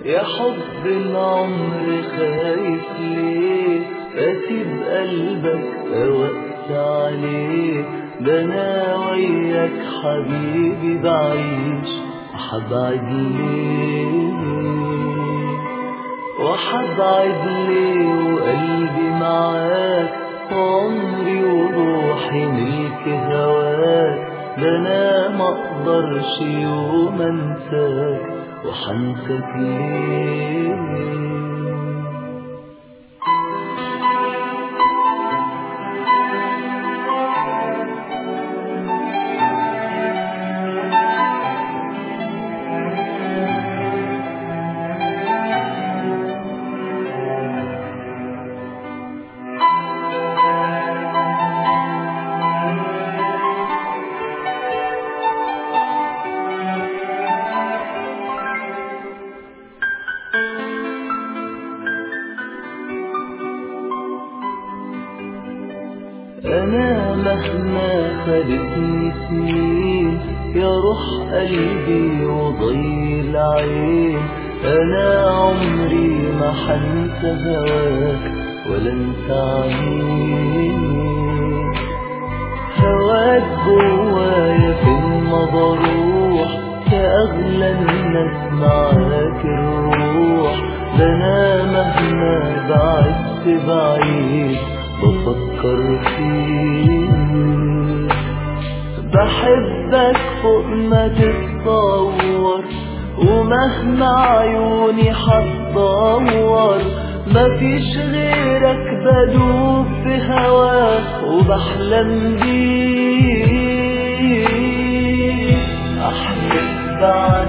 يا حب العمر خايف ليه اسيب قلبك اوقت عليه ده انا وياك حبيبي بعيش وحبعد ليه وحبعد ليه وقلبي معاك وعمري وروحي ملك هواك ده انا مقدرش يوم انساك وحنسك ليه أنا مهما خدتني سنين يا روح قلبي وضي العين أنا عمري ما حنسى هواك ولا انسى عيني هواك جوايا فين ما بروح كأغلى الناس معاك الروح ده أنا مهما بعدت بعيد بفكر فيك بحبك فوق ما تتصور ومهما عيوني حتدور مفيش غيرك بدوب في هواك وبحلم بيك احلف بعد